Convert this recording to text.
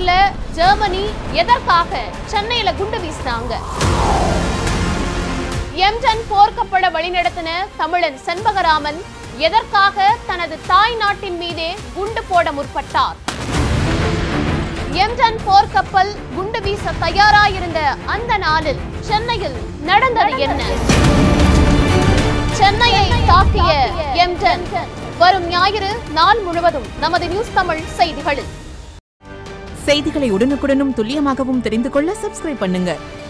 போர்ல ஜெர்மனி எதற்காக சென்னையில குண்டு வீசினாங்க எம்டன் போர்க்கப்பட வழிநடத்தின தமிழன் செண்பகராமன் எதற்காக தனது தாய் நாட்டின் மீதே குண்டு போட முற்பட்டார் எம்டன் போர்க்கப்பல் குண்டு வீச தயாராயிருந்த அந்த நாளில் சென்னையில் நடந்தது என்ன சென்னையை தாக்கிய எம்டன் வரும் ஞாயிறு நாள் முழுவதும் நமது நியூஸ் தமிழ் செய்திகளில் செய்திகளை உடனுக்குடனும் துல்லியமாகவும் தெரிந்து கொள்ள சப்ஸ்கிரைப் பண்ணுங்க